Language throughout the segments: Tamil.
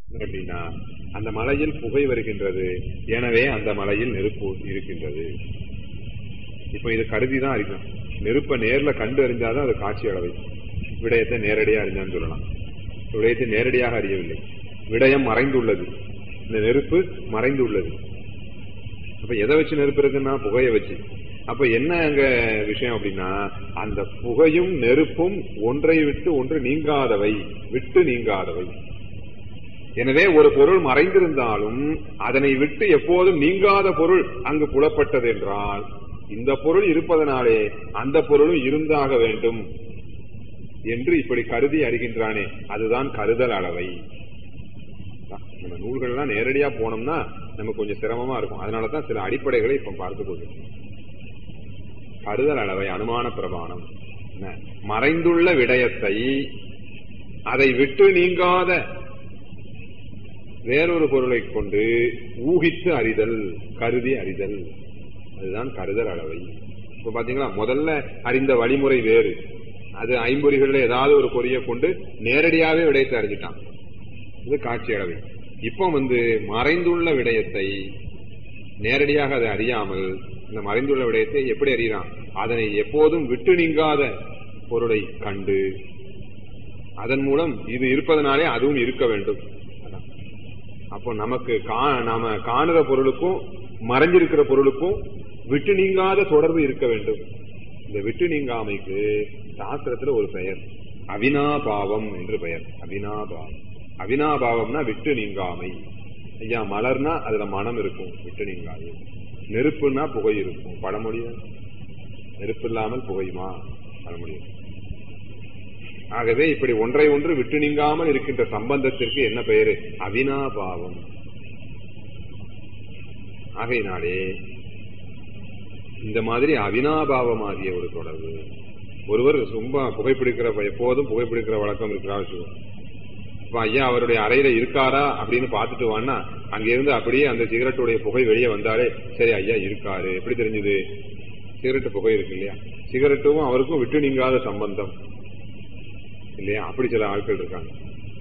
அப்படின்னா அந்த மலையில் புகை வருகின்றது எனவே அந்த மலையில் நெருப்பு இருக்கின்றது இப்ப இது கருதிதான் அறிஞன் நெருப்பை நேர்ல கண்டு அறிஞ்சாதான் அது காட்சி அளவை விடயத்தை நேரடியா அறிஞ்சான்னு சொல்லலாம் விடயத்தை நேரடியாக அறியவில்லை விடயம் மறைந்துள்ளது இந்த நெருப்பு மறைந்துள்ளது அப்ப எதை வச்சு நெருப்பு இருக்குன்னா புகையை வச்சு அப்ப என்ன அங்க விஷயம் அப்படின்னா அந்த புகையும் நெருப்பும் ஒன்றை விட்டு ஒன்று நீங்காதவை விட்டு நீங்காதவை எனவே ஒரு பொருள் மறைந்திருந்தாலும் அதனை விட்டு எப்போதும் நீங்காத பொருள் அங்கு புலப்பட்டது என்றால் இந்த பொருள் இருப்பதனாலே அந்த பொருளும் இருந்தாக வேண்டும் என்று இப்படி கருதி அறிகின்றானே அதுதான் கருதல் அளவை நம்ம நூல்கள்லாம் நேரடியா போனோம்னா நமக்கு கொஞ்சம் சிரமமா இருக்கும் அதனாலதான் சில அடிப்படைகளை இப்ப பார்த்து கொள்ளும் கருதல் அளவை அனுமான பிரமாணம் என்ன? மறைந்துள்ள விடயத்தை அதை விட்டு நீங்காத வேறொரு பொருளை கொண்டு ஊகித்து அறிதல் கருதி அறிதல் அதுதான் கருதல் அளவை இப்ப பாத்தீங்களா முதல்ல அறிந்த வழிமுறை வேறு அது ஐம்பொறிகள்ல ஏதாவது ஒரு பொறியை கொண்டு நேரடியாவே விடயத்தை அறிஞ்சிட்டான் இது காட்சி அளவை இப்போ வந்து மறைந்துள்ள விடயத்தை நேரடியாக அதை அறியாமல் இந்த மறைந்துள்ள விடயத்தை எப்படி அறியலாம் அதனை எப்போதும் விட்டு நீங்காத பொருளை கண்டு அதன் மூலம் இது இருப்பதனாலே அதுவும் இருக்க வேண்டும் அதான். அப்போ நமக்கு கா- நாம காணுற பொருளுக்கும் மறைஞ்சிருக்கிற பொருளுக்கும் விட்டு நீங்காத தொடர்பு இருக்க வேண்டும் இந்த விட்டு நீங்காமைக்கு சாஸ்திரத்துல ஒரு பெயர் அவினாபாவம் என்று பெயர் அவினாபாவம் அவினாபாவம்னா விட்டு நீங்காமை ஐயா மலர்னா அதுல மனம் இருக்கும் விட்டு நீங்காது நெருப்புன்னா புகை இருக்கும் பழமொழி நெருப்பு இல்லாமல் புகையுமா பழமொழி ஆகவே இப்படி ஒன்றை ஒன்று விட்டு நீங்காமல் இருக்கின்ற சம்பந்தத்திற்கு என்ன பெயரு அவினாபாவம் ஆகையினாலே இந்த மாதிரி அவினாபாவமாகிய ஒரு தொடர்பு ஒருவர் ரொம்ப புகைப்பிடிக்கிற எப்போதும் புகைப்பிடிக்கிற வழக்கம் இருக்கிறா வச்சுக்கோ இப்ப ஐயா அவருடைய அறையில இருக்காரா அப்படின்னு பார்த்துட்டு வான்னா அங்க இருந்து அப்படியே அந்த சிகரெட்டுடைய புகை வெளியே வந்தாலே சரி ஐயா இருக்காரு எப்படி தெரிஞ்சது சிகரெட்டு புகை இருக்கு இல்லையா சிகரெட்டும் அவருக்கும் விட்டு நீங்காத சம்பந்தம் இல்லையா அப்படி சில ஆட்கள் இருக்காங்க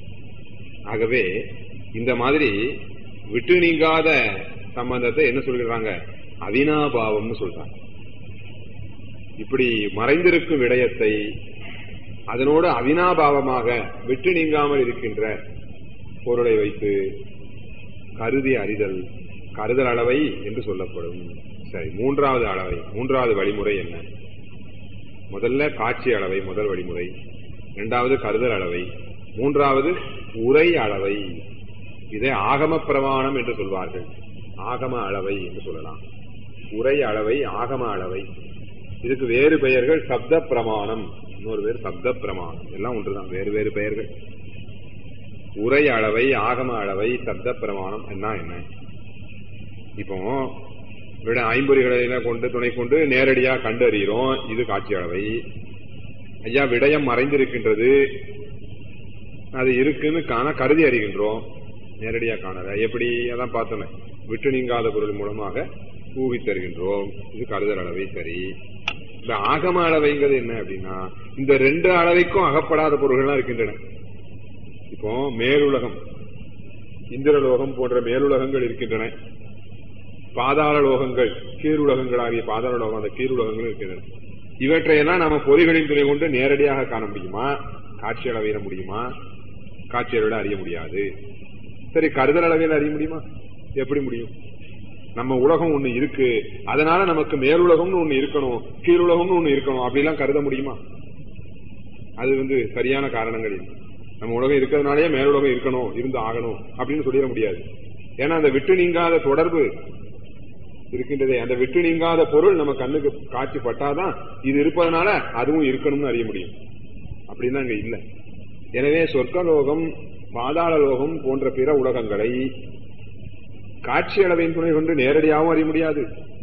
ஆகவே இந்த மாதிரி விட்டு நீங்காத சம்பந்தத்தை என்ன சொல்கிறாங்க அவினாபாவம்னு சொல்றாங்க இப்படி மறைந்திருக்கும் விடயத்தை அதனோடு அவினாபாவமாக விட்டு நீங்காமல் இருக்கின்ற பொருளை வைத்து கருதி அறிதல் கருதல் அளவை என்று சொல்லப்படும் சரி மூன்றாவது அளவை மூன்றாவது வழிமுறை என்ன முதல்ல காட்சி அளவை முதல் வழிமுறை இரண்டாவது கருதல் அளவை மூன்றாவது உரை அளவை இதை ஆகம பிரமாணம் என்று சொல்வார்கள் ஆகம அளவை என்று சொல்லலாம் உரை அளவை ஆகம அளவை இதுக்கு வேறு பெயர்கள் சப்த பிரமாணம் இன்னொரு பேர் சப்த பிரமாணம் எல்லாம் ஒன்றுதான் வேறு வேறு பெயர்கள் உரை அளவை ஆகம அளவை சப்த பிரமாணம் என்ன என்ன இப்போ விட ஐம்பொறிகளை கொண்டு துணை கொண்டு நேரடியா கண்டறிகிறோம் இது காட்சி அளவை ஐயா விடயம் மறைந்திருக்கின்றது அது இருக்குன்னு காண கருதி அறிகின்றோம் நேரடியா காணல எப்படி அதான் பார்த்தோமே விட்டு நீங்காத பொருள் மூலமாக ஊகித்தருகின்றோம் இது கருதல் அளவை சரி இந்த ஆகம அளவைங்கிறது என்ன அப்படின்னா இந்த ரெண்டு அளவைக்கும் அகப்படாத பொருள்கள்லாம் இருக்கின்றன இப்போ மேலுலகம் இந்திரலோகம் போன்ற மேலுலகங்கள் இருக்கின்றன பாதாள லோகங்கள் கீழுலகங்கள் ஆகிய பாதாள லோகம் அந்த கீழுலகங்களும் இருக்கின்றன இவற்றையெல்லாம் நாம பொறிகளின் துணை கொண்டு நேரடியாக காண முடியுமா காட்சி அளவையிட முடியுமா காட்சி அளவில் அறிய முடியாது சரி கருதல் அளவில் அறிய முடியுமா எப்படி முடியும் நம்ம உலகம் ஒண்ணு இருக்கு அதனால நமக்கு மேலுலகம்னு ஒண்ணு இருக்கணும் கீழுலகம்னு ஒண்ணு இருக்கணும் அப்படிலாம் கருத முடியுமா அது வந்து சரியான காரணங்கள் இல்லை நம்ம உலகம் இருக்கிறதுனாலயே மேலுலகம் இருக்கணும் இருந்து ஆகணும் அப்படின்னு சொல்லிட முடியாது ஏன்னா அந்த விட்டு நீங்காத தொடர்பு இருக்கின்றதே அந்த விட்டு நீங்காத பொருள் நம்ம கண்ணுக்கு காட்சி பட்டாதான் இது இருப்பதனால அதுவும் இருக்கணும்னு அறிய முடியும் அப்படின்னு அங்க இல்ல எனவே சொர்க்கலோகம் பாதாள லோகம் போன்ற பிற உலகங்களை காட்சி அளவின் துணை கொண்டு நேரடியாகவும் அறிய முடியாது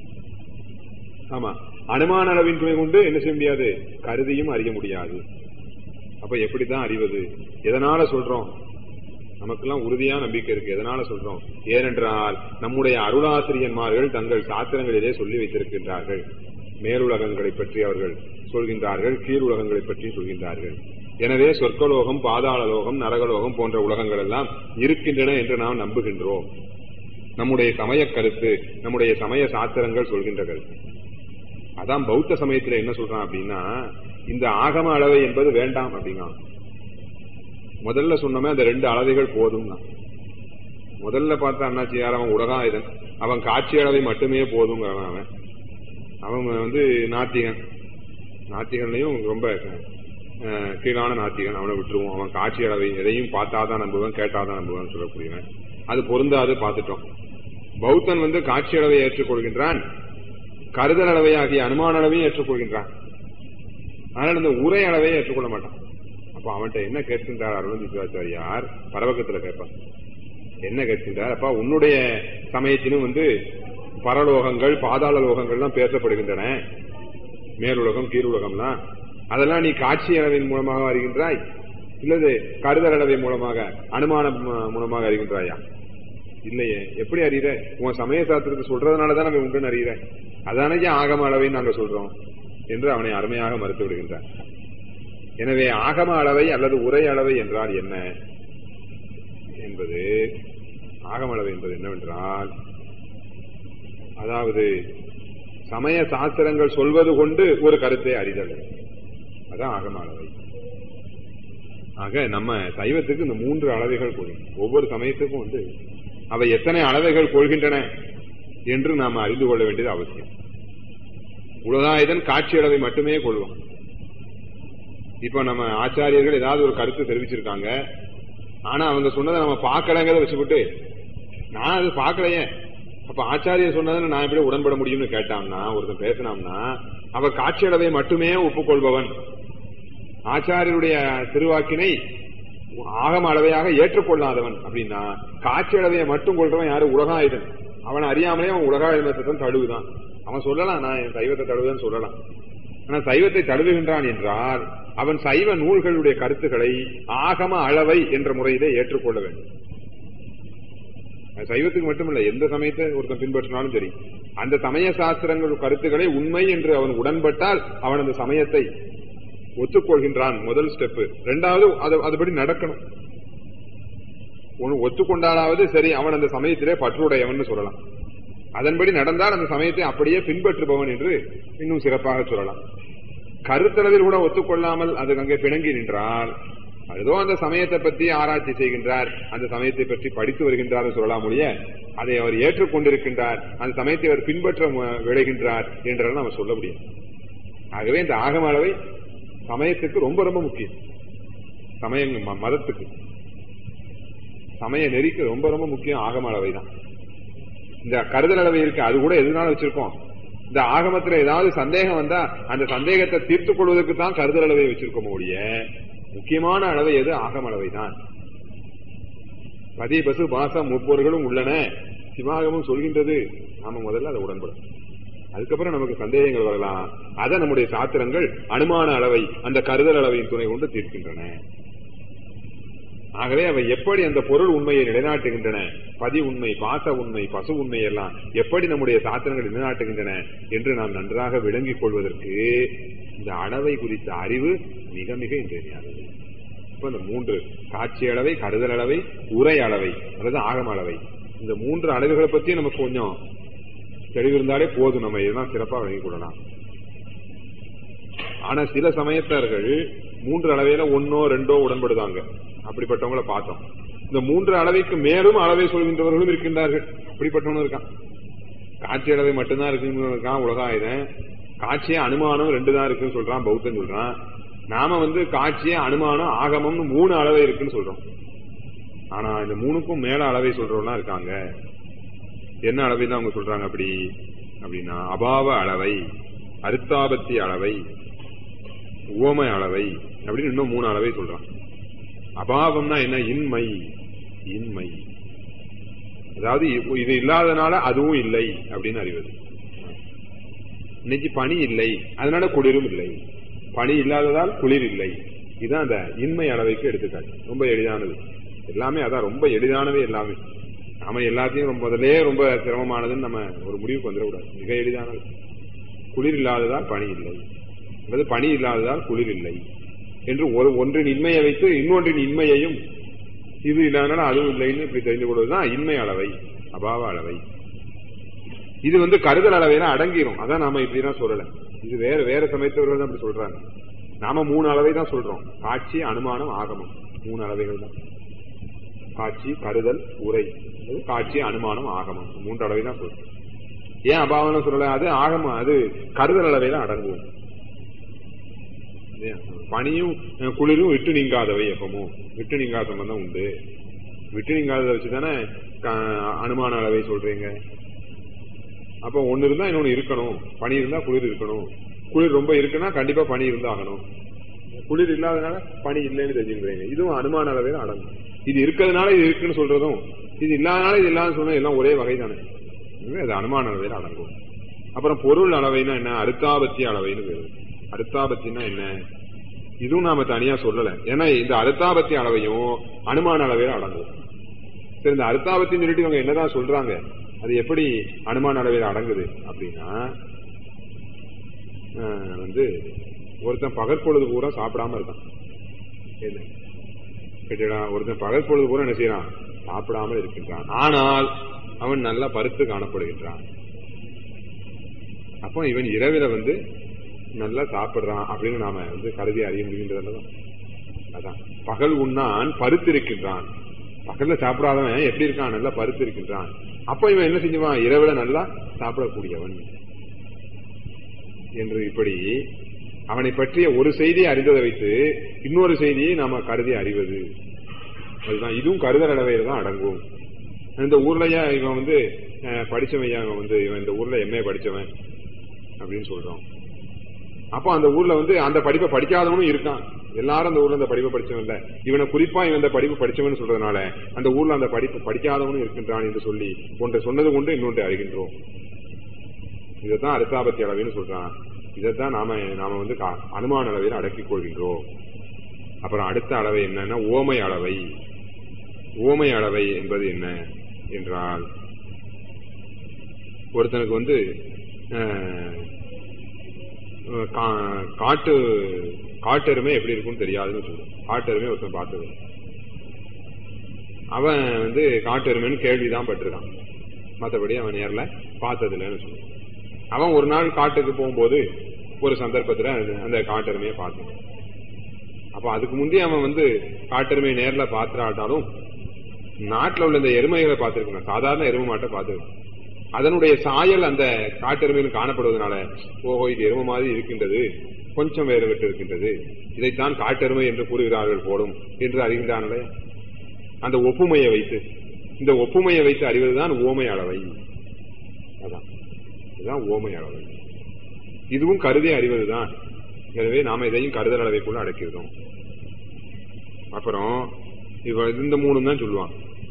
ஆமா அனுமான அளவின் துணை கொண்டு என்ன செய்ய முடியாது கருதியும் அறிய முடியாது அப்ப எப்படிதான் அறிவது எதனால சொல்றோம் நமக்கெல்லாம் உறுதியான நம்பிக்கை இருக்கு எதனால சொல்றோம் ஏனென்றால் நம்முடைய அருளாசிரியன்மார்கள் தங்கள் சாத்திரங்களிலே சொல்லி வைத்திருக்கின்றார்கள் மேலுலகங்களை பற்றி அவர்கள் சொல்கின்றார்கள் கீழுலகங்களை பற்றி சொல்கின்றார்கள் எனவே சொர்க்கலோகம் பாதாளலோகம் நரகலோகம் போன்ற உலகங்கள் எல்லாம் இருக்கின்றன என்று நாம் நம்புகின்றோம் நம்முடைய சமய கருத்து நம்முடைய சமய சாஸ்திரங்கள் சொல்கின்ற கருத்து அதான் பௌத்த சமயத்துல என்ன சொல்றான் அப்படின்னா இந்த ஆகம அளவை என்பது வேண்டாம் அப்படின்னா முதல்ல சொன்னோமே அந்த ரெண்டு அளவைகள் போதும் முதல்ல பார்த்தா அண்ணாச்சி யார் அவன் உலகாயுதன் அவன் காட்சி அளவை மட்டுமே போதுங்கிறவன் அவன் அவன் வந்து நாத்திகன் நாத்திகன்லையும் ரொம்ப அஹ், கீழான நாத்திகன் அவனை விட்டுருவோம் அவன் காட்சி அளவை எதையும் பார்த்தாதான் நம்புவேன் கேட்டாதான் நம்புவேன் சொல்லக்கூடியவன் அது பொருந்தாது பார்த்துட்டோம் பௌத்தன் வந்து காட்சி அளவை ஏற்றுக்கொள்கின்றான் கருதல் அளவை ஆகிய அனுமான அளவையும் ஏற்றுக்கொள்கின்றான் ஆனால் இந்த உரை அளவை ஏற்றுக்கொள்ள மாட்டான் அப்ப அவன்கிட்ட என்ன கேட்கின்றார் அருணந்தி சிவாச்சாரியார் பரவக்கத்துல கேட்பான் என்ன கேட்கின்றார் அப்பா உன்னுடைய சமயத்திலும் வந்து பரலோகங்கள் பாதாள லோகங்கள்லாம் பேசப்படுகின்றன மேலுலகம் கீழுலகம்லாம் அதெல்லாம் நீ காட்சி அளவின் மூலமாக அறிகின்றாய் இல்லது கருதல் அளவை மூலமாக அனுமானம் ம- மூலமாக அறிகின்றாயா இல்லையே எப்படி அறிகிற உன் சமய சாஸ்திரத்தை சொல்றதுனாலதான் நம்ம உண்டுன்னு அறிகிற அதானே ஆகம அளவை நாங்க சொல்றோம் என்று அவனை அருமையாக மறுத்து விடுகின்றார் எனவே ஆகம அளவை அல்லது உரை அளவை என்றால் என்ன என்பது ஆகம அளவை என்பது என்னவென்றால் அதாவது சமய சாஸ்திரங்கள் சொல்வது கொண்டு ஒரு கருத்தை அறிதல் அதான் ஆகம அளவை ஆக நம்ம சைவத்துக்கு இந்த மூன்று அளவைகள் கொள்ளும் ஒவ்வொரு சமயத்துக்கும் வந்து அவை எத்தனை அளவைகள் கொள்கின்றன என்று நாம் அறிந்து கொள்ள வேண்டியது அவசியம் உலகாயுதன் காட்சி அளவை மட்டுமே கொள்வோம் இப்ப நம்ம ஆச்சாரியர்கள் ஏதாவது ஒரு கருத்து தெரிவிச்சிருக்காங்க ஆனா அவங்க சொன்னதை நம்ம பார்க்கலங்கிறத வச்சுக்கிட்டு நான் அது பார்க்கலையே அப்ப ஆச்சாரியர் சொன்னதை நான் எப்படி உடன்பட முடியும்னு கேட்டான்னா ஒருத்தன் பேசினாம்னா அவ காட்சி அளவை மட்டுமே ஒப்புக்கொள்பவன் ஆச்சாரியருடைய திருவாக்கினை ஆகம அளவையாக ஏற்றுக்கொள்ளாதவன் அப்படின்னா காட்சி அளவையை மட்டும் கொள்றவன் யாரு உலகாயுதன் அவன் அறியாமலே அவன் உலகாயுதத்தை தழுவுதான் அவன் சொல்லலாம் நான் என் சைவத்தை தழுவுதான் சொல்லலாம் ஆனா சைவத்தை தழுவுகின்றான் என்றால் அவன் சைவ நூல்களுடைய கருத்துக்களை ஆகம அளவை என்ற முறையிலே ஏற்றுக்கொள்ள வேண்டும் அது சைவத்துக்கு மட்டுமல்ல எந்த சமயத்தை ஒருத்தன் பின்பற்றினாலும் சரி அந்த சமய சாஸ்திரங்கள் கருத்துக்களை உண்மை என்று அவன் உடன்பட்டால் அவன் அந்த சமயத்தை ஒத்துக்கொள்கின்றான் முதல் ஸ்டெப் ரெண்டாவது அது அதுபடி நடக்கணும் ஒன்னு ஒத்துக்கொண்டாலாவது சரி அவன் அந்த சமயத்திலே பற்றுடையவன் சொல்லலாம் அதன்படி நடந்தால் அந்த சமயத்தை அப்படியே பின்பற்றுபவன் என்று இன்னும் சிறப்பாக சொல்லலாம் கருத்தளவில் கூட ஒத்துக்கொள்ளாமல் அது அங்கே பிணங்கி நின்றால் ஏதோ அந்த சமயத்தை பற்றி ஆராய்ச்சி செய்கின்றார் அந்த சமயத்தை பற்றி படித்து வருகின்றார் சொல்லலாம் முடிய அதை அவர் ஏற்றுக்கொண்டிருக்கின்றார் அந்த சமயத்தை அவர் பின்பற்ற மு- விளைகின்றார் என்றெல்லாம் நம்ம சொல்ல முடியும் ஆகவே இந்த ஆகம அளவை சமயத்துக்கு ரொம்ப ரொம்ப முக்கியம் சமய ம- மதத்துக்கு சமய நெறிக்கு ரொம்ப ரொம்ப முக்கியம் ஆகம அளவை தான் இந்த கருதல் அளவை இருக்கு அது கூட எதுனால வச்சிருக்கோம் இந்த ஆகமத்துல ஏதாவது சந்தேகம் வந்தா அந்த சந்தேகத்தை தீர்த்துக் கொள்வதற்கு தான் கருதல் அளவை வச்சிருக்கோம் ஒழிய முக்கியமான அளவை எது ஆகம அளவை தான் பதி பசு பாசம் முப்பொருகளும் உள்ளன சிவாகமும் சொல்கின்றது நாம முதல்ல அதை உடன்படும் அதுக்கப்புறம் நமக்கு சந்தேகங்கள் வரலாம் அதை நம்முடைய சாத்திரங்கள் அனுமான அளவை அந்த கருதல் அளவையின் துணை கொண்டு தீர்க்கின்றன ஆகவே அவை எப்படி அந்த பொருள் உண்மையை நிலைநாட்டுகின்றன பதி உண்மை பாச உண்மை பசு உண்மை எல்லாம் எப்படி நம்முடைய சாத்திரங்கள் நிலைநாட்டுகின்றன என்று நாம் நன்றாக விளங்கிக் கொள்வதற்கு இந்த அளவை குறித்த அறிவு மிக மிக இன்றியமையாதது இப்ப இந்த மூன்று காட்சி அளவை கருதல் அளவை உரை அளவை அல்லது ஆகம அளவை இந்த மூன்று அளவுகளை பத்தி நமக்கு கொஞ்சம் தெளிவு இருந்தாலே போதும் நம்ம இதெல்லாம் சிறப்பா விளங்கிக் கொள்ளலாம் ஆனா சில சமயத்தர்கள் மூன்று அளவையில ஒன்னோ ரெண்டோ உடன்படுதாங்க அப்படிப்பட்டவங்கள பார்த்தோம் இந்த மூன்று அளவைக்கு மேலும் அளவை சொல்கின்றவர்களும் இருக்கின்றார்கள் அப்படிப்பட்டவனும் இருக்கான் காட்சி அளவை மட்டும்தான் இருக்குன்னு இருக்கான் உலகாயுதன் காட்சியே அனுமானம் ரெண்டு தான் இருக்குன்னு சொல்றான் பௌத்தன் சொல்றான் நாம வந்து காட்சியே அனுமானம் ஆகமம்னு மூணு அளவை இருக்குன்னு சொல்றோம் ஆனா இந்த மூணுக்கும் மேல அளவை சொல்றவங்களாம் இருக்காங்க என்ன அளவை தான் அவங்க சொல்றாங்க அப்படி அப்படின்னா அபாவ அளவை அருத்தாபத்தி அளவை உவமை அளவை அப்படின்னு இன்னும் மூணு அளவை சொல்றான் அபாவம்னா என்ன இன்மை இன்மை அதாவது இ- இது இல்லாதனால அதுவும் இல்லை அப்படின்னு அறிவது இன்னைக்கு பனி இல்லை அதனால குளிரும் இல்லை பனி இல்லாததால் குளிர் இல்லை இதுதான் அந்த இன்மை அளவைக்கு எடுத்துக்காட்டு ரொம்ப எளிதானது எல்லாமே அதான் ரொம்ப எளிதானது எல்லாமே நாம எல்லாத்தையும் ரொம்ப முதலே ரொம்ப சிரமமானதுன்னு நம்ம ஒரு முடிவுக்கு வந்துடக்கூடாது மிக எளிதானது குளிர் இல்லாததால் பனி இல்லை அல்லது பனி இல்லாததால் குளிர் இல்லை என்று ஒரு ஒன்றின் இன்மையை வைத்து இன்னொன்றின் இன்மையையும் இது இல்லாதனால அதுவும் இல்லைன்னு இப்படி தெரிந்து கொள்வதுதான் இன்மை அளவை அபாவ அளவை இது வந்து கருதல் அளவையில அடங்கிரும் அதான் நாம இப்படிதான் சொல்லல இது வேற வேற சமயத்தவர்கள் தான் அப்படி சொல்றாங்க நாம மூணு அளவை தான் சொல்றோம் காட்சி அனுமானம் ஆகமம் மூணு அளவைகள் தான் காட்சி கருதல் உரை அது காட்சி அனுமானம் ஆகமம் மூன்று அளவை தான் சொல்றோம் ஏன் அபாவம் சொல்லல அது ஆகமம் அது கருதல் அளவையில அடங்குவோம் இல்லையா? பனியும் அஹ், குளிரும் விட்டு நீங்காதவை எப்பமோ விட்டு நீங்காத சம்பந்தம் உண்டு விட்டு நீங்காததை வச்சுதானே க- அனுமான அளவை சொல்றீங்க அப்ப ஒண்ணு இருந்தா இன்னொன்னு இருக்கணும் பனி இருந்தா குளிர் இருக்கணும் குளிர் ரொம்ப இருக்குன்னா கண்டிப்பா பனி இருந்தாகணும் குளிர் இல்லாதனால பனி இல்லைன்னு தெரிஞ்சுக்கிறீங்க இதுவும் அனுமான அளவையில அடங்கும் இது இருக்கிறதுனால இது இருக்குன்னு சொல்றதும் இது இல்லாதனால இது இல்லாத சொன்னா எல்லாம் ஒரே வகை தானே எனவே அது அனுமான அளவையில அடங்கும் அப்புறம் பொருள் அளவைன்னா என்ன அருத்தாபத்தி அளவைன்னு பேரு அருத்தாபத்தின்னா என்ன இதுவும் நாம தனியா சொல்லல ஏன்னா இந்த அருத்தாபத்தி அளவையும் அனுமான அளவையில அடங்கும் சரி இந்த அருத்தாபத்தின்னு சொல்லிட்டு இவங்க என்னதான் சொல்றாங்க அது எப்படி அனுமான அளவையில அடங்குது அப்படின்னா ஆஹ், வந்து ஒருத்தன் பகற்பொழுது பூரா சாப்பிடாம இருக்கான் என்ன கேட்டா ஒருத்தன் பகற்பொழுது பூரா என்ன செய்யறான் சாப்பிடாமல் இருக்கின்றான் ஆனால் அவன் நல்லா பருத்து காணப்படுகின்றான் அப்போ இவன் இரவில வந்து நல்லா சாப்பிடுறான் அப்படின்னு நாம வந்து கருதி அறிய முடிகின்றது அதான் பகல் உண்ணான் பருத்திருக்கின்றான் பகல்ல சாப்பிடாதவன் எப்படி இருக்கான் நல்லா பருத்து இருக்கின்றான் அப்ப இவன் என்ன செஞ்சுவான் இரவுல நல்லா சாப்பிடக்கூடியவன் என்று இப்படி அவனை பற்றிய ஒரு செய்தியை அறிந்ததை வைத்து இன்னொரு செய்தியை நாம கருதி அறிவது அதுதான் இதுவும் கருதல் அளவையில் தான் அடங்கும் இந்த ஊர்லயா இவன் வந்து அஹ், படிச்சவன் ஐயா, இவன் வந்து இவன் இந்த ஊர்ல எம்ஏ படிச்சவன் அப்படின்னு சொல்றோம் அப்போ அந்த ஊர்ல வந்து அந்த படிப்பை படிக்காதவனும் இருக்கான் எல்லாரும் அந்த ஊர்ல அந்த படிப்பை படிச்சவன் இல்ல இவனை குறிப்பா இவன் இந்த படிப்பு படிச்சவன் சொல்றதுனால அந்த ஊர்ல அந்த படிப்பு படிக்காதவனும் இருக்கின்றான் என்று சொல்லி ஒன்றை சொன்னது கொண்டு இன்னொன்றை அறிகின்றோம் இதைத்தான் அர்த்தாபத்தி அளவைன்னு சொல்றான் இதைத்தான் நாம நாம வந்து கா- அனுமான அளவையில் அடக்கிக் கொள்கின்றோம் அப்புறம் அடுத்த அளவை என்னன்னா ஓமை அளவை ஓமை அளவை என்பது என்ன என்றால் ஒருத்தனுக்கு வந்து அஹ், கா- காட்டு காட்டெருமை எப்படி இருக்கும்னு தெரியாதுன்னு சொல்லுவோம் காட்டெருமை ஒருத்தன் பார்த்தது அவன் வந்து காட்டெருமைன்னு கேள்விதான் பட்டிருக்கான் மற்றபடி அவன் நேர்ல பார்த்தது இல்லைன்னு சொல்லுவான் அவன் ஒரு நாள் காட்டுக்கு போகும்போது ஒரு சந்தர்ப்பத்துல அந்த- அந்த காட்டெருமையை பார்த்தான் அப்ப அதுக்கு முந்தைய அவன் வந்து காட்டெருமையை நேர்ல பார்த்துறாட்டாலும் நாட்டுல உள்ள இந்த எருமைகளை பார்த்திருக்கான் சாதாரண எருமை மாட்டை பார்த்திருக்கான் அதனுடைய சாயல் அந்த காட்டெருமையில் காணப்படுவதனால ஓஹோ இது எருமை மாதிரி இருக்கின்றது கொஞ்சம் வேறு விட்டு இருக்கின்றது இதைத்தான் காட்டெருமை என்று கூறுகிறார்கள் போலும் என்று அறிகின்றானே அந்த ஒப்புமையை வைத்து இந்த ஒப்புமையை வைத்து அறிவதுதான் ஓமை அளவை அதான் இதுதான் ஓமை அளவை இதுவும் கருதி அறிவதுதான் எனவே நாம இதையும் கருதல் அளவைக்குள்ள அடக்கியிருக்கோம் அப்புறம் இவ இந்த மூணு தான் சொல்லுவான்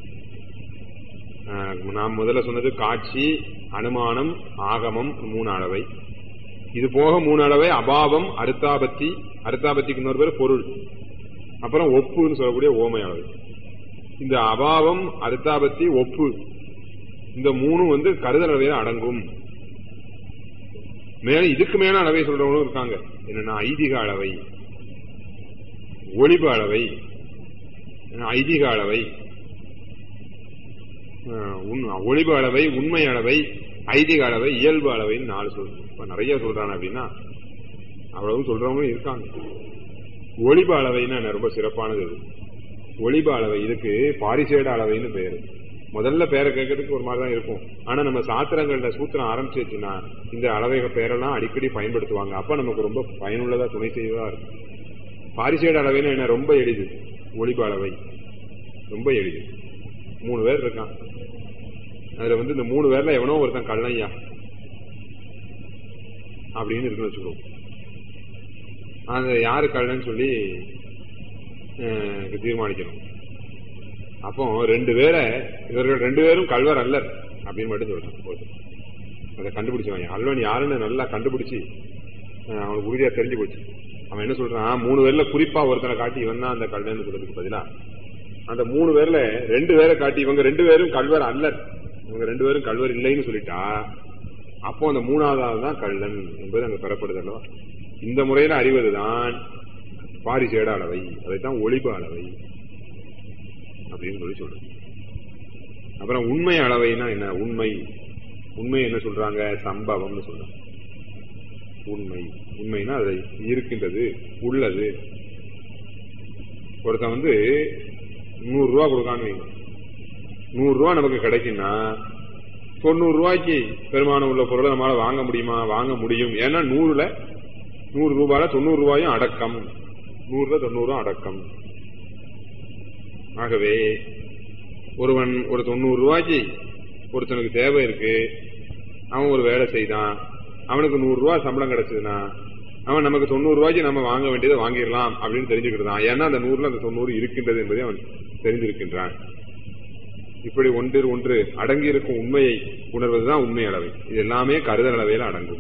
ஆஹ் நாம் முதல்ல சொன்னது காட்சி அனுமானம் ஆகமம் மூணு அளவை இது போக மூணு அளவை அபாவம் அருத்தாபத்தி அருத்தாபத்திக்கு இன்னொரு பேர் பொருள் அப்புறம் ஒப்புன்னு சொல்லக்கூடிய ஓமை அளவை இந்த அபாவம் அருத்தாபத்தி ஒப்பு இந்த மூணும் வந்து கருதல் அளவையில அடங்கும் மேல இதுக்கு மேல அளவை சொல்றவங்களும் இருக்காங்க என்னன்னா ஐதீக அளவை ஒளிபு அளவை ஐதீக அளவை அஹ், உண்- ஒளிபு அளவை உண்மை அளவை ஐதீக அளவை இயல்பு அளவைன்னு நாலு சொல் இப்ப நிறைய சொல்றாங்க அப்படின்னா அவ்வளவு சொல்றவங்களும் இருக்காங்க ஒளிபு அளவைன்னா என்ன ரொம்ப சிறப்பானது இது ஒளிபு அளவை இதுக்கு பாரிசேட அளவைன்னு பேரு முதல்ல பேரை கேட்கறதுக்கு ஒரு மாதிரி தான் இருக்கும் ஆனா நம்ம சாத்திரங்கள்ல சூத்திரம் ஆரம்பிச்சிச்சுன்னா இந்த அளவைகள் பேரெல்லாம் அடிக்கடி பயன்படுத்துவாங்க அப்ப நமக்கு ரொம்ப பயனுள்ளதா துணை செய்வதா இருக்கும் பாரிசேட அளவைன்னு என்ன ரொம்ப எளிது ஒளிபு அளவை ரொம்ப எளிது மூணு பேர் இருக்கான் அதுல வந்து இந்த மூணு பேர்ல எவனோ ஒருத்தன் கல்லையா அப்படின்னு இருக்குன்னு வச்சுக்கோ அந்த யாரு கள்ளன்னு சொல்லி அஹ், தீர்மானிக்கணும் அப்போ ரெண்டு பேரை இவர்கள் ரெண்டு பேரும் கல்வர் அல்லர் அப்படின்னு மட்டும் சொல்றான் போதும் அதை கண்டுபிடிச்சவன் அல்லவன் யாருன்னு நல்லா கண்டுபிடிச்சு அஹ், அவனுக்கு உறுதியா தெரிஞ்சு போச்சு அவன் என்ன சொல்றான் மூணு பேர்ல குறிப்பா ஒருத்தனை காட்டி இவன் தான் அந்த கல்வன்னு சொல்றதுக்கு பதிலா அந்த மூணு பேர்ல ரெண்டு பேரை காட்டி இவங்க ரெண்டு பேரும் கல்வர் அல்லர் இவங்க ரெண்டு பேரும் கல்வர் இல்லைன்னு சொல்லிட்டா அப்போ அந்த மூணாவது ஆள் தான் கள்ளன் என்பது அங்க பெறப்படுது அல்லவா இந்த முறையில அறிவதுதான் பாரிசேட அளவை அதைத்தான் ஒளிபு அளவை அப்படின்னு சொல்லி சொல்றது அப்புறம் உண்மை அளவைனா என்ன உண்மை உண்மை என்ன சொல்றாங்க சம்பவம்னு சொல்றாங்க உண்மை உண்மைனா அது இருக்கின்றது உள்ளது ஒருத்தன் வந்து நூறு ரூபா கொடுக்கான்னு வைங்க நூறு ரூபா நமக்கு கிடைக்குன்னா தொண்ணூறு ரூபாய்க்கு பெருமானம் உள்ள பொருளை நம்மளால வாங்க முடியுமா வாங்க முடியும் ஏன்னா நூறுல நூறு ரூபாயில தொண்ணூறு ரூபாயும் அடக்கம் நூறுல தொண்ணூறும் அடக்கம் ஆகவே ஒருவன் ஒரு தொண்ணூறு ரூபாய்க்கு ஒருத்தனுக்கு தேவை இருக்கு அவன் ஒரு வேலை செய்தான் அவனுக்கு நூறு ரூபாய் சம்பளம் கிடைச்சதுன்னா அவன் நமக்கு தொண்ணூறு ரூபாய்க்கு நம்ம வாங்க வேண்டியதை வாங்கிடலாம் அப்படின்னு தெரிஞ்சுக்கிட்டான் ஏன்னா அந்த நூறுல அந்த தொண்ணூறு இருக்கின்றது என்பதை அவன் தெரிந்திருக்கின்றான் இப்படி ஒன்றில் ஒன்று அடங்கி இருக்கும் உண்மையை உணர்வதுதான் உண்மை அளவை இது எல்லாமே கருதல் அளவையில அடங்கும்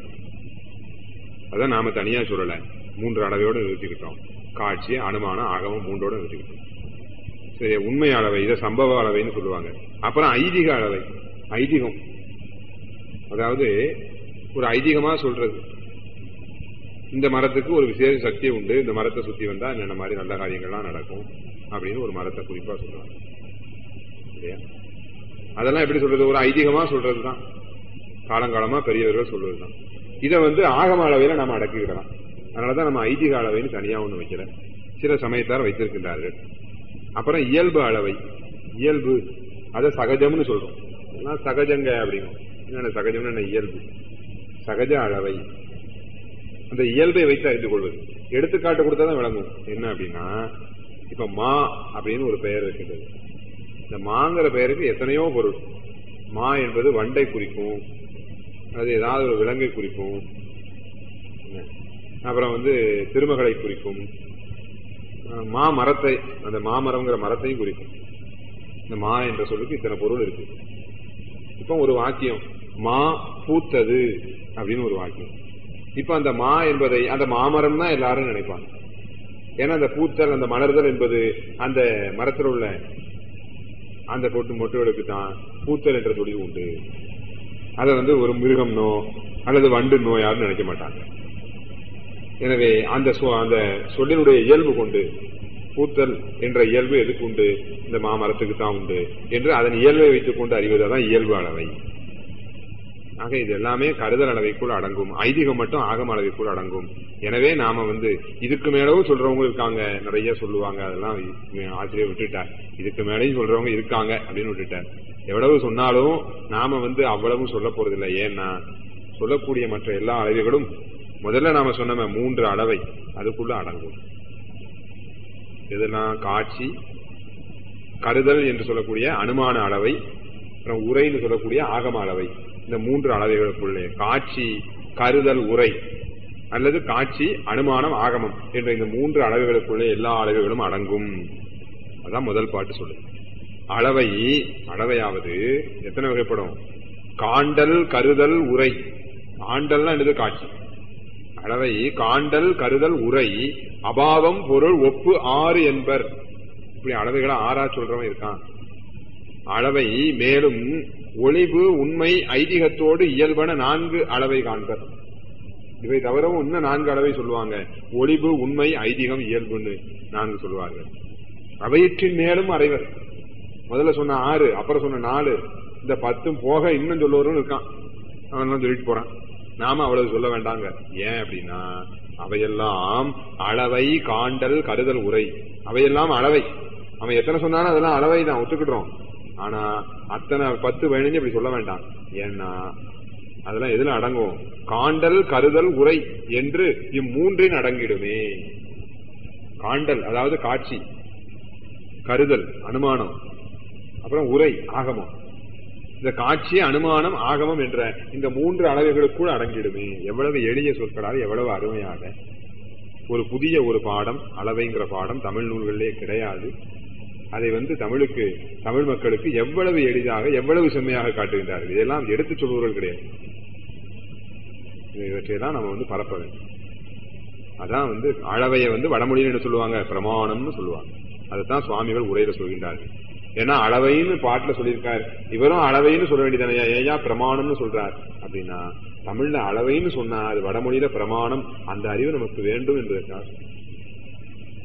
அதான் நாம தனியா சொல்லல மூன்று அளவையோடு நிறுத்திக்கிட்டோம் காட்சி அனுமானம் ஆகமம் மூன்றோடு நிறுத்திக்கிட்டோம் சரி உண்மை அளவை இதை சம்பவ அளவைன்னு சொல்லுவாங்க அப்புறம் ஐதீக அளவை ஐதீகம் அதாவது ஒரு ஐதீகமா சொல்றது இந்த மரத்துக்கு ஒரு விசேஷ சக்தி உண்டு இந்த மரத்தை சுத்தி வந்தா என்னென்ன மாதிரி நல்ல காரியங்கள்லாம் நடக்கும் அப்படின்னு ஒரு மரத்தை குறிப்பா சொல்றாங்க இல்லையா அதெல்லாம் எப்படி சொல்றது ஒரு ஐதீகமா சொல்றதுதான் காலங்காலமா பெரியவர்கள் சொல்றதுதான் இதை வந்து ஆகம அளவையில நம்ம அடக்கிக்கிடலாம் அதனாலதான் நம்ம ஐதீக அளவைன்னு தனியா ஒண்ணு வைக்கல சில சமயத்தார் வைத்திருக்கின்றார்கள் அப்புறம் இயல்பு அளவை இயல்பு அதை சகஜம்னு சொல்றோம் எல்லாம் சகஜங்க அப்படிங்கும் என்ன சகஜம்னு என்ன இயல்பு சகஜ அளவை அந்த இயல்பை வைத்து அறிந்து கொள்வது எடுத்துக்காட்டு கொடுத்தாதான் விளங்கும் என்ன அப்படின்னா இப்ப மா அப்படின்னு ஒரு பெயர் இருக்கின்றது இந்த மாங்கிற பெயருக்கு எத்தனையோ பொருள் மா என்பது வண்டை குறிக்கும் அது ஏதாவது ஒரு விலங்கை குறிக்கும் அப்புறம் வந்து திருமகளை குறிக்கும் மா மரத்தை அந்த மாமரம்ங்கிற மரத்தையும் குறிக்கும் இந்த மா என்ற சொல்லுக்கு இத்தனை பொருள் இருக்கு இப்ப ஒரு வாக்கியம் மா பூத்தது அப்படின்னு ஒரு வாக்கியம் இப்ப அந்த மா என்பதை அந்த மாமரம் தான் எல்லாரும் நினைப்பாங்க ஏன்னா அந்த பூத்தல் அந்த மலர்தல் என்பது அந்த மரத்தில் உள்ள அந்த பொட்டு மொட்டுகளுக்கு தான் பூத்தல் என்ற தொழில் உண்டு அதை வந்து ஒரு மிருகம்னோ அல்லது வண்டுனோ யாரும் நினைக்க மாட்டாங்க எனவே அந்த அந்த சொல்லினுடைய இயல்பு கொண்டு பூத்தல் என்ற இயல்பு எதுக்கு உண்டு இந்த மாமரத்துக்கு தான் உண்டு என்று அதன் இயல்பை வைத்துக் கொண்டு அறிவதுதான் இயல்பு அளவை ஆக இது எல்லாமே கருதல் அளவைக்குள் அடங்கும் ஐதீகம் மட்டும் ஆகம அளவைக்குள் அடங்கும் எனவே நாம வந்து இதுக்கு மேலவும் சொல்றவங்க இருக்காங்க நிறைய சொல்லுவாங்க அதெல்லாம் ஆசிரியர் விட்டுட்டார் இதுக்கு மேலேயும் சொல்றவங்க இருக்காங்க அப்படின்னு விட்டுட்டார் எவ்வளவு சொன்னாலும் நாம வந்து அவ்வளவு சொல்ல போறதில்லை ஏன்னா சொல்லக்கூடிய மற்ற எல்லா அளவைகளும் முதல்ல நாம சொன்ன மூன்று அளவை அதுக்குள்ள அடங்கும் இதெல்லாம் காட்சி கருதல் என்று சொல்லக்கூடிய அனுமான அளவை அப்புறம் உரைன்னு சொல்லக்கூடிய ஆகம அளவை இந்த மூன்று அளவைகளுக்குள்ளே காட்சி கருதல் உரை அல்லது காட்சி அனுமானம் ஆகமம் என்ற இந்த மூன்று அளவுகளுக்குள்ளே எல்லா அளவுகளும் அடங்கும் அதான் முதல் பாட்டு சொல்லுது அளவை அளவையாவது எத்தனை வகைப்படும் காண்டல் கருதல் உரை காண்டல்னா என்னது காட்சி அளவை காண்டல் கருதல் உரை அபாவம் பொருள் ஒப்பு ஆறு என்பர் இப்படி அளவைகளை ஆறா சொல்றவன் இருக்கான் அளவை மேலும் ஒளிவு உண்மை ஐதீகத்தோடு இயல்பன நான்கு அளவை காண்பர் இவை தவிரவும் இன்னும் நான்கு அளவை சொல்லுவாங்க ஒளிவு உண்மை ஐதீகம் இயல்புன்னு நான்கு சொல்லுவார்கள் அவையிற்றின் மேலும் அறைவர் முதல்ல சொன்ன ஆறு அப்புறம் சொன்ன நாலு இந்த பத்தும் போக இன்னும் சொல்லுவரும் இருக்கான் அவன் சொல்லிட்டு போறான் நாம அவ்வளவு சொல்ல வேண்டாங்க ஏன் அப்படின்னா அவையெல்லாம் அளவை காண்டல் கருதல் உரை அவையெல்லாம் அளவை அவன் எத்தனை சொன்னாலும் அதெல்லாம் அளவை தான் ஒத்துக்கிட்டோம் ஆனா அத்தனை பத்து பதினஞ்சு அப்படி சொல்ல வேண்டாம் ஏன்னா அதெல்லாம் எதுல அடங்கும் காண்டல் கருதல் உரை என்று இம்மூன்றின் அடங்கிடுமே காண்டல் அதாவது காட்சி கருதல் அனுமானம் அப்புறம் உரை ஆகமம் இந்த காட்சி அனுமானம் ஆகமம் என்ற இந்த மூன்று அளவுகளுக்குள் அடங்கிடுமே எவ்வளவு எளிய சொற்களால் எவ்வளவு அருமையாக ஒரு புதிய ஒரு பாடம் அளவைங்கிற பாடம் தமிழ் நூல்களிலே கிடையாது அதை வந்து தமிழுக்கு தமிழ் மக்களுக்கு எவ்வளவு எளிதாக எவ்வளவு செம்மையாக காட்டுகின்றார்கள் இதெல்லாம் எடுத்துச் சொல்பவர்கள் கிடையாது இவற்றையெல்லாம் நம்ம வந்து பரப்ப வேண்டும் அதான் வந்து அளவையை வந்து வடமொழியில் என்ன சொல்லுவாங்க பிரமாணம்னு சொல்லுவாங்க அதைத்தான் சுவாமிகள் உரையில சொல்கின்றார்கள் ஏன்னா அளவைன்னு பாட்டுல சொல்லியிருக்காரு இவரும் அளவைன்னு சொல்ல வேண்டியதானே ஏயா பிரமாணம்னு சொல்றார் அப்படின்னா தமிழ்ல அளவைன்னு சொன்னா அது வடமொழியில பிரமாணம் அந்த அறிவு நமக்கு வேண்டும் என்பதற்காக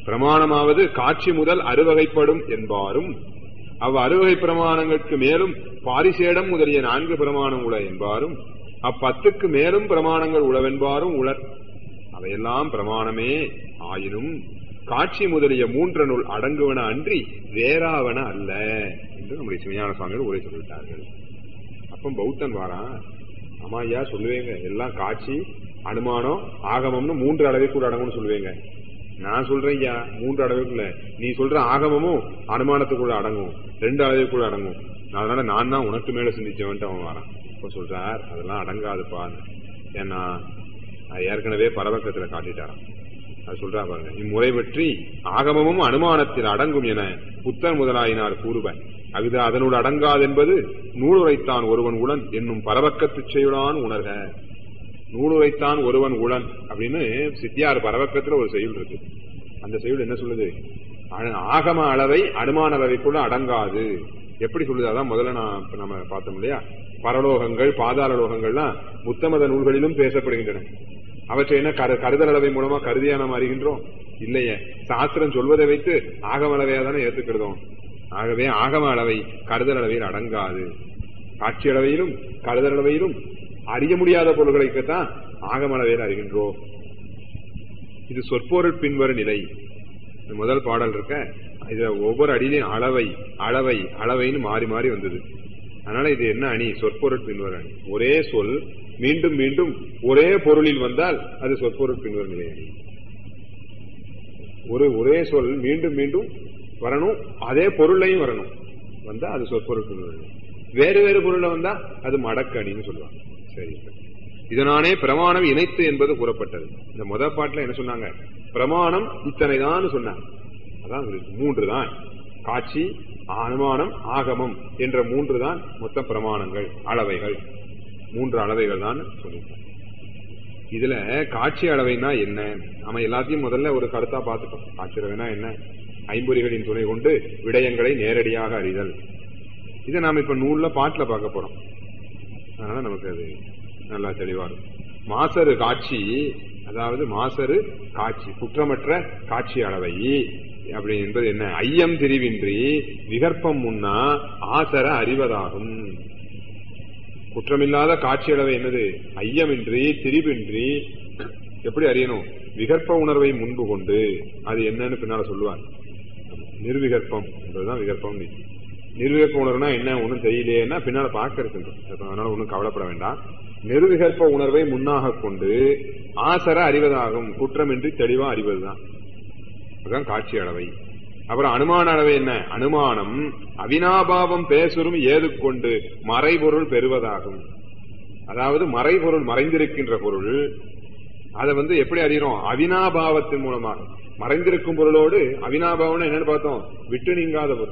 பிரமாணமாவது காட்சி முதல் அறுவகைப்படும் என்பாரும் அவ் அறுவகை பிரமாணங்களுக்கு மேலும் பாரிசேடம் முதலிய நான்கு பிரமாணம் உள என்பாரும் அப்பத்துக்கு மேலும் பிரமாணங்கள் உளவென்பாரும் உளர் அவையெல்லாம் பிரமாணமே ஆயினும் காட்சி முதலிய மூன்றனுள் அடங்குவன அன்றி வேறாவன அல்ல என்று நம்முடைய சிவஞான சுவாமிகள் உரை சொல்லிவிட்டார்கள் அப்ப பௌத்தன் வாரான் ஆமா ஐயா சொல்லுவேங்க எல்லாம் காட்சி அனுமானம் ஆகமம்னு மூன்று அளவைக்குள்ள அடங்கும்னு சொல்லுவேங்க நான் சொல்றேன் ஐயா மூன்று அளவுக்குள்ள நீ சொல்ற ஆகமமும் அனுமானத்துக்குள்ள அடங்கும் ரெண்டு அளவுக்குள்ள அடங்கும் அதனால நான் தான் உனக்கு மேல சிந்திச்சவன்ட்டு அவன் வரான் இப்ப சொல்றார் அதெல்லாம் அடங்காதுப்பா ஏன்னா அது ஏற்கனவே பரவக்கத்துல காட்டிட்டாராம் அது சொல்றா பாருங்க இம்முறை பற்றி ஆகமமும் அனுமானத்தில் அடங்கும் என புத்தன் முதலாயினார் கூறுவர் அகுது அதனோடு அடங்காது என்பது நூலுரைத்தான் ஒருவன் உளன் என்னும் பரவக்கத்துச் செய்யுளான் உணர்க நூலுரைத்தான் ஒருவன் உளன் அப்படின்னு சித்தியார் பரவக்கத்துல ஒரு செயல் இருக்கு அந்த செயல் என்ன சொல்லுது அ- ஆகம அளவை அனுமான அளவைக்குள்ள அடங்காது எப்படி சொல்லுது அதான் முதல்ல நான் இப்ப நம்ம பார்த்தோம் இல்லையா பரலோகங்கள் பாதாள லோகங்கள்லாம் புத்தமத நூல்களிலும் பேசப்படுகின்றன அவற்றை என்ன கரு கருதல் அளவை மூலமா கருதியா நாம் அறிகின்றோம் இல்லையே சாஸ்திரம் சொல்வதை வைத்து ஆகம அளவையா தானே ஏத்துக்கிறதோம் ஆகவே ஆகம அளவை கருதல் அளவையில் அடங்காது காட்சி அளவையிலும் கருதல் அளவையிலும் அறிய முடியாத பொருள்களைத்தான் ஆகம அளவையில் அறிகின்றோம் இது சொற்பொருள் பின்வரும் நிலை இந்த முதல் பாடல் இருக்க இதுல ஒவ்வொரு அடியிலையும் அளவை அளவை அளவைன்னு மாறி மாறி வந்தது அதனால இது என்ன அணி சொற்பொருள் பின்வரும் அணி ஒரே சொல் மீண்டும் மீண்டும் ஒரே பொருளில் வந்தால் அது சொற்பொருள் பின்வரும் நிலை அணி ஒரு ஒரே சொல் மீண்டும் மீண்டும் வரணும் அதே பொருளையும் வரணும் வந்தா அது சொற்பொருள் பின்வரும் நிலை. வேறு வேறு பொருள்ல வந்தா அது மடக்கணின்னு சொல்லுவாங்க சரி இதனானே பிரமாணம் இணைத்து என்பது கூறப்பட்டது இந்த முதல் பாட்டுல என்ன சொன்னாங்க பிரமாணம் இத்தனை தான் சொன்னாங்க அதான் இருக்கு. மூன்று தான் காட்சி அனுமானம் ஆகமம் என்ற மூன்று தான் மொத்த பிரமாணங்கள் அளவைகள் மூன்று அளவைகள் தான் சொல்லியிருக்காங்க இதுல காட்சி அளவைனா என்ன நம்ம எல்லாத்தையும் முதல்ல ஒரு கருத்தா பார்த்துட்டோம் காட்சி அளவைனா என்ன ஐம்பொறிகளின் துணை கொண்டு விடயங்களை நேரடியாக அறிதல் இதை நாம இப்ப நூல்ல பாட்டுல பார்க்க போறோம் அதனால நமக்கு அது நல்லா தெளிவா இருக்கும் மாசரு காட்சி அதாவது மாசரு காட்சி குற்றமற்ற காட்சி அளவை அப்படி என்பது என்ன ஐயம் திரிவின்றி விகற்பம் முன்னா ஆசர அறிவதாகும் குற்றமில்லாத காட்சி அளவை என்னது ஐயமின்றி திரிவின்றி எப்படி அறியணும் விகற்ப உணர்வை முன்பு கொண்டு அது என்னன்னு பின்னால சொல்லுவார் நிர்விகற்பம் என்பதுதான் விகற்பம் நிர்விகற்ப உணர்வுனா என்ன ஒன்றும் தெரியலையேன்னா பின்னால பார்க்க இருக்கின்றோம் அதனால ஒன்றும் கவலைப்பட வேண்டாம் நிர்விகற்ப உணர்வை முன்னாக கொண்டு ஆசர அறிவதாகும் குற்றமின்றி தெளிவா அறிவதுதான் அதுதான் காட்சி அளவை அப்புறம் அனுமான அளவை என்ன அனுமானம் அவினாபாவம் பேசுறும் ஏது கொண்டு மறைபொருள் பெறுவதாகும் அதாவது மறைபொருள் மறைந்திருக்கின்ற பொருள் அதை வந்து எப்படி அறிகிறோம் அவினாபாவத்தின் மூலமாக மறைந்திருக்கும் பொருளோடு அவினாபாவம்னு என்னன்னு பார்த்தோம் விட்டு நீங்காத பொருள்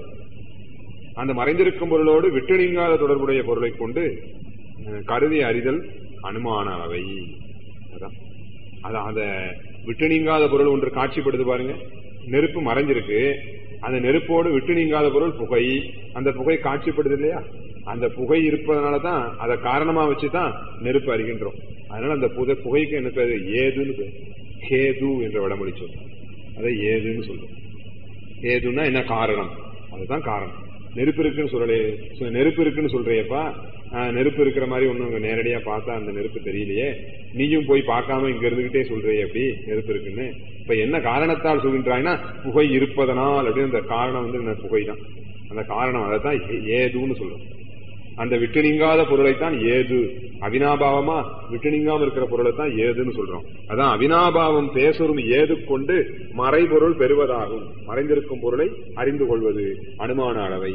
அந்த மறைந்திருக்கும் பொருளோடு விட்டு நீங்காத தொடர்புடைய பொருளை கொண்டு அஹ், கருதி அறிதல் அனுமான அளவை அதான் அத அத விட்டு நீங்காத பொருள் ஒன்று காட்சிப்படுது பாருங்க நெருப்பு மறைஞ்சிருக்கு அந்த நெருப்போடு விட்டு நீங்காத பொருள் புகை அந்த புகை காட்சிப்படுது இல்லையா அந்த புகை இருப்பதனால தான் அதை காரணமா வச்சுதான் நெருப்பு அறிகின்றோம் அதனால அந்த புகை புகைக்கு என்ன பேரு ஏதுன்னு பேரு கேது என்ற வடமொழி சொல்லும் அதை ஏதுன்னு சொல்லும் ஏதுன்னா என்ன காரணம் அதுதான் காரணம் நெருப்பு இருக்குன்னு சொல்லலே சொ- நெருப்பு இருக்குன்னு சொல்றியப்பா ஆஹ், நெருப்பு இருக்கிற மாதிரி ஒண்ணு நேரடியா பார்த்தா அந்த நெருப்பு தெரியலையே நீயும் போய் பார்க்காம இங்க இருந்துகிட்டே சொல்றியே எப்படி நெருப்பு இருக்குன்னு இப்ப என்ன காரணத்தால் சொல்கின்றாய்னா புகை இருப்பதனால் அப்படின்னு அந்த காரணம் வந்து இந்த புகை தான் அந்த காரணம் அதைத்தான் ஏ- ஏதுன்னு சொல்றோம் அந்த விட்டு நீங்காத பொருளைத்தான் ஏது அவினாபாவமா விட்டு நீங்காம இருக்கிற பொருளை தான் ஏதுன்னு சொல்றோம் அதான் அவினாபாவம் பேசுறும் ஏது கொண்டு மறைபொருள் பெறுவதாகும் மறைந்திருக்கும் பொருளை அறிந்து கொள்வது அனுமான அளவை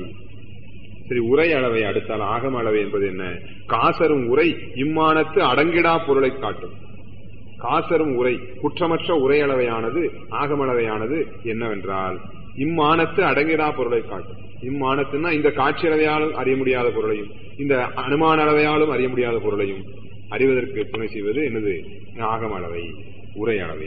சரி உரை அளவை அடுத்தால் ஆகம அளவை என்பது என்ன காசரும் உரை இம்மானத்து அடங்கிடா பொருளை காட்டும் காசரும் உரை குற்றமற்ற உரை அளவையானது ஆகமளவையானது என்னவென்றால் இம்மானத்து அடங்கிடா பொருளை காட்டும் இம்மானத்துன்னா இந்த காட்சி அளவையாலும் அறிய முடியாத பொருளையும் இந்த அனுமான அளவையாலும் அறிய முடியாத பொருளையும் அறிவதற்கு துணை செய்வது என்னது ஆகம அளவை உரை அளவை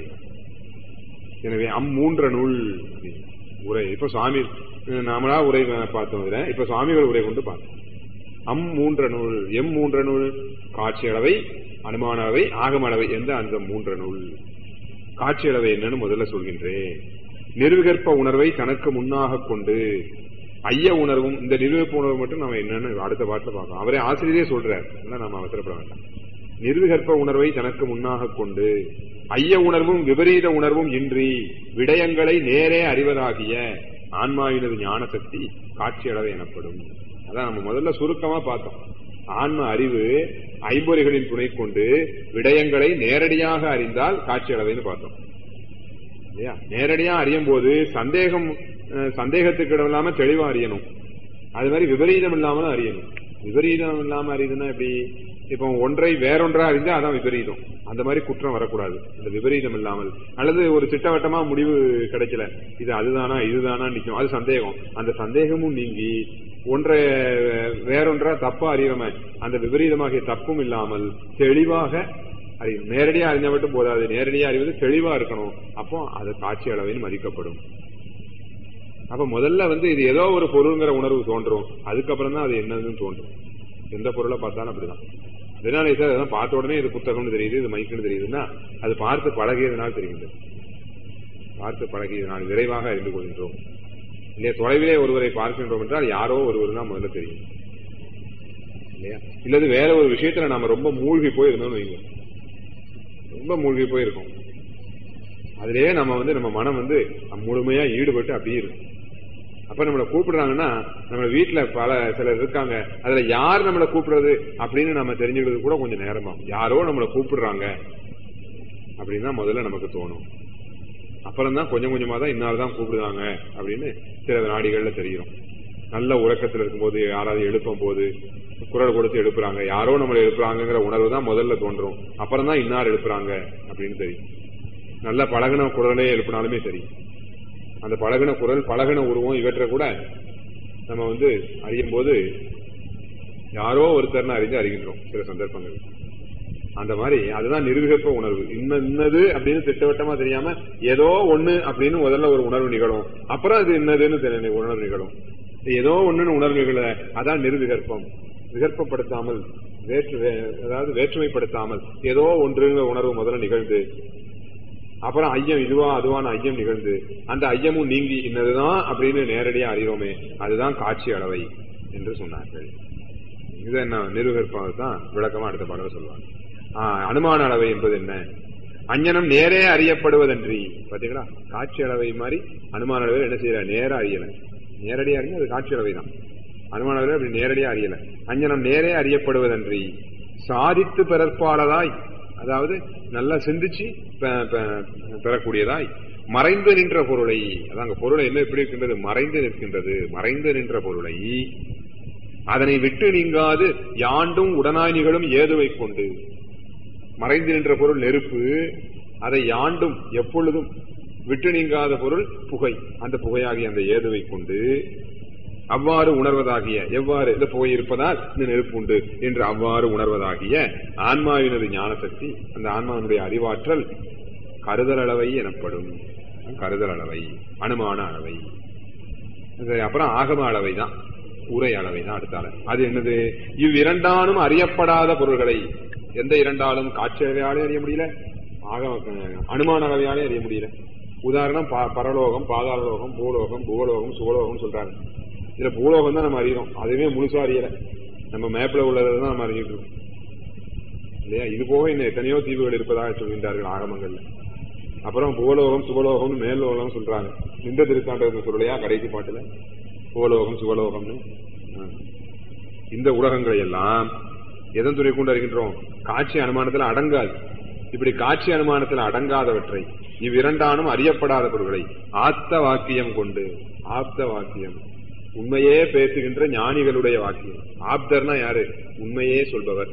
எனவே அம்மூன்ற நூல் அப்படின்னு. உரை இப்ப சுவாமி அஹ், நாமளா உரை பார்த்தோம் இதுல இப்ப சுவாமிகள் உரை கொண்டு பார்த்தோம் அம் மூன்ற நூல் எம் மூன்ற நூல் காட்சி அளவை அனுமான அளவை ஆகம அளவை என்ற அந்த மூன்ற நூல் காட்சி அளவை என்னன்னு முதல்ல சொல்கின்றேன் நிர்விகற்ப உணர்வை தனக்கு முன்னாக கொண்டு ஐய உணர்வும் இந்த நிர்விகற்ப உணர்வு மட்டும் நம்ம என்னன்னு அடுத்த பாட்டுல பார்க்கலாம் அவரே ஆசிரியரே சொல்றார் அதனால நம்ம அவசரப்பட வேண்டாம் நிர்விகற்ப உணர்வை தனக்கு முன்னாக கொண்டு ஐய உணர்வும் விபரீத உணர்வும் இன்றி விடயங்களை நேரே அறிவதாகிய ஆன்மாவினது ஞான சக்தி காட்சி அளவு எனப்படும் அதான் நம்ம முதல்ல சுருக்கமா பார்த்தோம் ஆன்ம அறிவு ஐம்பொறிகளின் துணை கொண்டு விடயங்களை நேரடியாக அறிந்தால் காட்சி அளவைன்னு பார்த்தோம் இல்லையா நேரடியா அறியும் போது சந்தேகம் அஹ், சந்தேகத்துக்கு இடம் இல்லாம தெளிவா அறியணும் அது மாதிரி விபரீதம் இல்லாமலும் அறியணும் விபரீதம் இல்லாம அறியுதுன்னா எப்படி இப்போ ஒன்றை வேறொன்றா அறிஞ்சா அதான் விபரீதம் அந்த மாதிரி குற்றம் வரக்கூடாது அந்த விபரீதம் இல்லாமல் அல்லது ஒரு திட்டவட்டமா முடிவு கிடைக்கல இது அதுதானா இதுதானா நிக்கும் அது சந்தேகம் அந்த சந்தேகமும் நீங்கி ஒன்றை வேறொன்றா தப்பா அறியறம அந்த விபரீதமாகிய தப்பும் இல்லாமல் தெளிவாக அறியும் நேரடியா அறிஞ்ச மட்டும் போதாது நேரடியா அறிவது தெளிவா இருக்கணும் அப்போ அது காட்சி அளவில் மதிக்கப்படும் அப்ப முதல்ல வந்து இது ஏதோ ஒரு பொருள்ங்கிற உணர்வு தோன்றும் அதுக்கப்புறம் தான் அது என்னதுன்னு தோன்றும் எந்த பொருளை பார்த்தாலும் அப்படிதான் அதனால சார் அதெல்லாம் பார்த்த உடனே இது புத்தகம்னு தெரியுது இது மைக்குன்னு தெரியுதுன்னா அது பார்த்து பழகியதுனால் தெரியுது பார்த்து பழகியதனால் விரைவாக அறிந்து கொள்கின்றோம் இல்லையா தொலைவிலே ஒருவரை பார்க்கின்றோம் என்றால் யாரோ ஒருவர் தான் முதல்ல தெரியும் இல்லையா இல்லது வேற ஒரு விஷயத்துல நாம ரொம்ப மூழ்கி போயிருந்தோம்னு வைங்க ரொம்ப மூழ்கி போயிருக்கோம் அதிலேயே நம்ம வந்து நம்ம மனம் வந்து முழுமையா ஈடுபட்டு அப்படியே இருக்கும் அப்ப நம்மளை கூப்பிடுறாங்கன்னா நம்ம வீட்டுல பல சிலர் இருக்காங்க அதுல யார் நம்மளை கூப்பிடுறது அப்படின்னு நம்ம தெரிஞ்சுக்கிறது கூட கொஞ்சம் நேரமாகும் யாரோ நம்மளை கூப்பிடுறாங்க அப்படின்னு தான் முதல்ல நமக்கு தோணும் அப்புறம் தான் கொஞ்சம் கொஞ்சமா தான் இன்னார் தான் கூப்பிடுறாங்க அப்படின்னு சில நாடிகள்ல தெரியும் நல்ல உறக்கத்துல இருக்கும்போது யாராவது எழுப்பும் போது குரல் கொடுத்து எழுப்புறாங்க யாரோ நம்மளை எழுப்புறாங்கிற உணர்வு தான் முதல்ல தோன்றும் அப்புறம் தான் இன்னார் எழுப்புறாங்க அப்படின்னு தெரியும் நல்ல பழகின குரலே எழுப்பினாலுமே சரி அந்த பழகின குரல் பழகின உருவம் இவற்றை கூட நம்ம வந்து அறியும் போது யாரோ ஒருத்தர்னு அறிந்து அறிகின்றோம் சில சந்தர்ப்பங்கள் அந்த மாதிரி அதுதான் நிர்விகற்ப உணர்வு இன்ன இன்னது அப்படின்னு திட்டவட்டமா தெரியாம ஏதோ ஒண்ணு அப்படின்னு முதல்ல ஒரு உணர்வு நிகழும் அப்புறம் அது என்னதுன்னு தெரிய உணர்வு நிகழும் ஏதோ ஒண்ணுன்னு உணர்வு நிகழ அதான் நிர்விகற்பம் விகற்பப்படுத்தாமல் வேற்று வே- அதாவது வேற்றுமைப்படுத்தாமல் ஏதோ ஒன்றுங்கிற உணர்வு முதல்ல நிகழ்ந்து அப்புறம் ஐயம் இதுவா அதுவான ஐயம் நிகழ்ந்து அந்த ஐயமும் நீங்கி இன்னதுதான் அப்படின்னு நேரடியா அறிவோமே அதுதான் காட்சி அளவை என்று சொன்னார்கள் இது என்ன நிருகற்பாக தான் விளக்கமா அடுத்த பாடல சொல்லுவாங்க ஆஹ், அனுமான அளவை என்பது என்ன அஞ்ஞனம் நேரே அறியப்படுவதன்றி பாத்தீங்களா காட்சி அளவை மாதிரி அனுமான அளவை என்ன செய்யற நேரா அறியல நேரடியா அறிஞ்சு அது காட்சி அளவை தான் அனுமான அளவை அப்படி நேரடியா அறியல அஞ்ஞனம் நேரே அறியப்படுவதன்றி சாதித்து பிறற்பாளதாய் அதாவது நல்லா சிந்திச்சு பெ- பெ- பெறக்கூடியதாய் மறைந்து நின்ற பொருளை அதாங்க பொருளை என்ன எப்படி இருக்கின்றது மறைந்து நிற்கின்றது மறைந்து நின்ற பொருளை அதனை விட்டு நீங்காது யாண்டும் உடனாய் நிகழும் ஏதுவை கொண்டு மறைந்து நின்ற பொருள் நெருப்பு அதை யாண்டும் எப்பொழுதும் விட்டு நீங்காத பொருள் புகை அந்த புகையாகிய அந்த ஏதுவை கொண்டு அவ்வாறு உணர்வதாகிய எவ்வாறு இந்த புகை இருப்பதால் இந்த நெருப்பு உண்டு என்று அவ்வாறு உணர்வதாகிய ஆன்மாவினது ஞான சக்தி அந்த ஆன்மாவினுடைய அறிவாற்றல் கருதல் அளவை எனப்படும் கருதல் அளவை அனுமான அளவை இது அப்புறம் ஆகம அளவை தான் உரை அளவை தான் அடுத்த அளவை அது என்னது இவ்விரண்டானும் அறியப்படாத பொருள்களை எந்த இரண்டாலும் காட்சி அளவையாலே அறிய முடியல ஆக அனுமான அளவையாலே அறிய முடியல உதாரணம் ப- பரலோகம் பாதாளலோகம் பூலோகம் புவலோகம் சுவலோகம் சொல்றாங்க இதுல பூலோகம் தான் நம்ம அறியறோம் அதுவே முழுசா அறியல நம்ம மேப்ல உள்ளதை தான் நம்ம அறிஞ்சிட்டு இருக்கோம் இல்லையா இது போக இன்னும் எத்தனையோ தீவுகள் இருப்பதாக சொல்கின்றார்கள் ஆகமங்கள்ல அப்புறம் பூலோகம் சுவலோகம்னு மேல்லோகம் சொல்றாங்க இந்த திருத்தாண்டகத்தை சொல்லலையா கடைசி பாட்டுல பூலோகம் சுவலோகம்னு ஆ. இந்த உலகங்களை எல்லாம் எதன் துணை கொண்டு அறிகின்றோம் காட்சி அனுமானத்தில் அடங்காது இப்படி காட்சி அனுமானத்தில் அடங்காதவற்றை இவ்விரண்டானும் அறியப்படாத பொருள்களை ஆத்த வாக்கியம் கொண்டு ஆப்த வாக்கியம் உண்மையே பேசுகின்ற ஞானிகளுடைய வாக்கியம் ஆப்தர்னா யாரு உண்மையே சொல்பவர்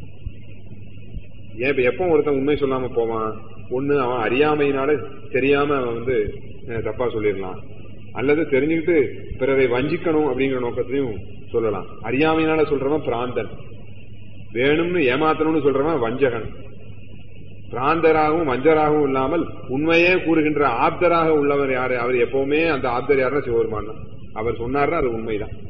ஏன் இப்ப எப்போ ஒருத்தன் உண்மை சொல்லாம போவான் ஒண்ணு அவன் அறியாமையினால தெரியாம அவன் வந்து அஹ், தப்பா சொல்லிடலாம் அல்லது தெரிஞ்சுக்கிட்டு பிறரை வஞ்சிக்கணும் அப்படிங்கிற நோக்கத்திலையும் சொல்லலாம் அறியாமையினால சொல்றவன் பிராந்தன் வேணும்னு ஏமாத்தணும்னு சொல்றவன் வஞ்சகன் பிராந்தராகவும் வஞ்சராகவும் இல்லாமல் உண்மையே கூறுகின்ற ஆப்தராக உள்ளவர் யாரு அவர் எப்பவுமே அந்த ஆப்தர் யாருன்னா சிவபெருமான் தான். அவர் சொன்னார்னா அது உண்மைதான்